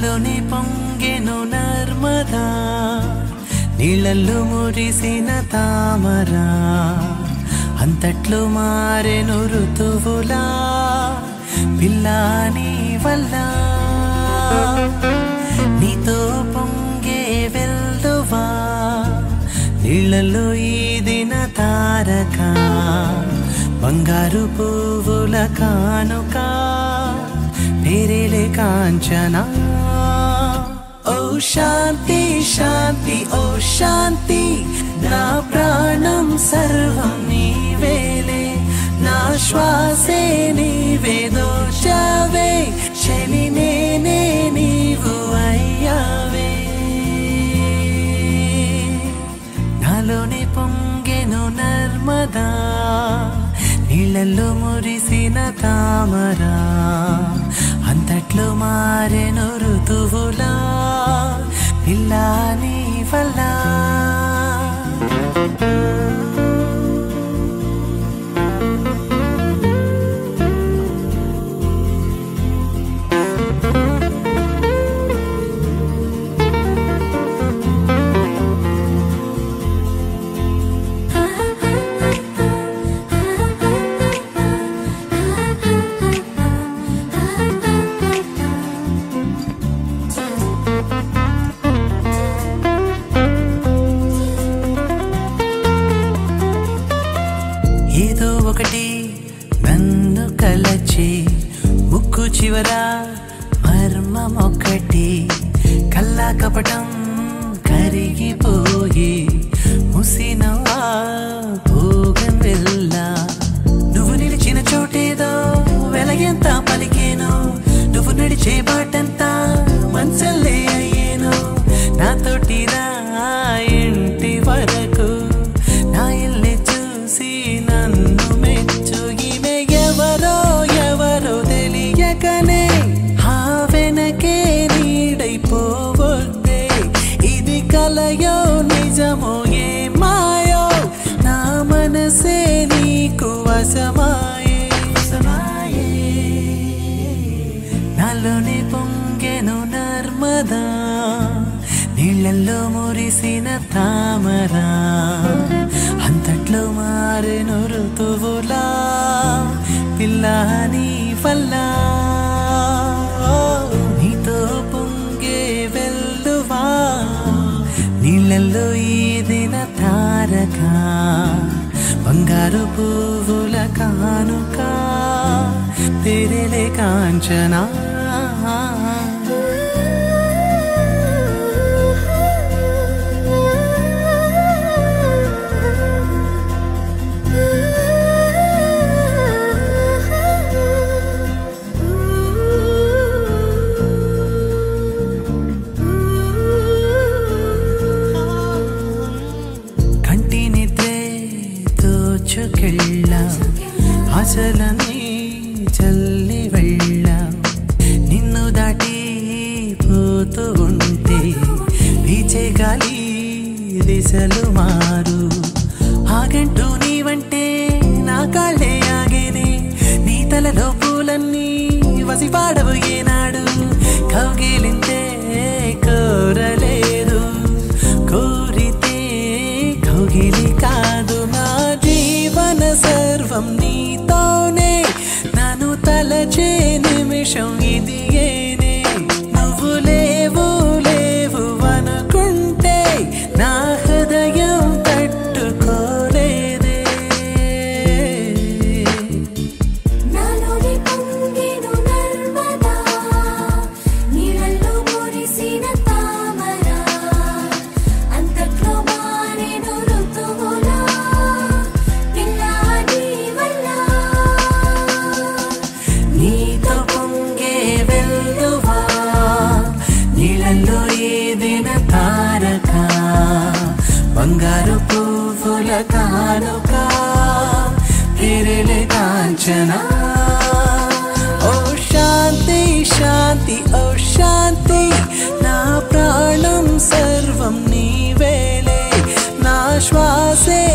నాలోని పొంగెను నర్మదా నీళ్ళల్లో మురిసిన తామరా అంతట్లో మారెను ఋతువులా పిల్లాని వల్ల నీతో పొంగే వెల్దువా నీళ్ళల్లో ఈదిన తారక బంగారు పువ్వుల కానుక పేరేలే కాంచనా ఓ శాంతి శాంతి ఓ శాంతి నా ప్రాణం సర్వం నీవేలే నా శ్వాసే నీవే దోచావే శని నేనే నీవు అయ్యావే నాలోని పొంగెను నర్మదా నీళ్ళల్లో మురిసిన తామరా అంతట్లో మారెను ఋతువులా పిల్లాని వల్ల ఏదో ఒకటి నన్ను కలచి ముక్కు చివర మర్మం ఒకటి కల్లా కపటం కరిగిపోయి ముసినవా భోగం వెళ్ళా నువ్వు నిలిచిన చోటేదో వెలగెంత పలికేను నువ్వు నడిచే బాటంతా మంచల్లే అయ్యేను నాతోటి రా ఇంటి వరకు నా ఇల్లు చూసి నన్ను మెచ్చు ఈమె ఎవరో ఎవరో తెలియకనే ఆ వెనకే నీడైపోవద్దే ఇది కలయో నిజమో ఏ మాయో నా మనసే నీకు వశమాయే వశమాయే నాలోని పొంగెను నర్మదా నీళ్ళల్లో మురిసిన తామరా అంతట్లో మారెను ఋతువులా పిల్లాని వల్ల నీతో పొంగే వెల్లువా నీళ్ళల్లో ఈదిన తారక బంగారు పువ్వుల కానుక తెరలే కాంచనా కంటి నిద్రే దోచుకెళ్ళ ఆశలని చల్లి వెళ్ళ నిన్ను దాటి పోతూ ఉంటే వీచే గాలి దిశలు మారు ఆగంటూ నీవంటే నా కాళ్ళే ఆగేనే నీ తలలో పూలన్నీ వసిపాడవు ఏనాడు కౌగిలింతే కోరలేదు కోరితే కౌగిలి కాదు నా జీవన సర్వం నీతోనే నన్ను తలచే నిమిషం ఇది ఏనే నువ్వు లేవు లేవు అనుకుంటే నా హృదయం తట్టుకోలేదే నాలోని పొంగెను నర్మదా నీళ్ళల్లో మురిసిన తామరా అంతట్లో మారెను ఋతువులా పిల్లాడి వల్ల నీతో పొంగే వెల్లువా నీళ్ళల్లో ఏదిన తారక బంగారు పువ్వుల కానుక తిరిలే కాంచనా ఓ శాంతి శాంతి ఓ శాంతి నా ప్రాణం సర్వం నీవేలే నా శ్వాసే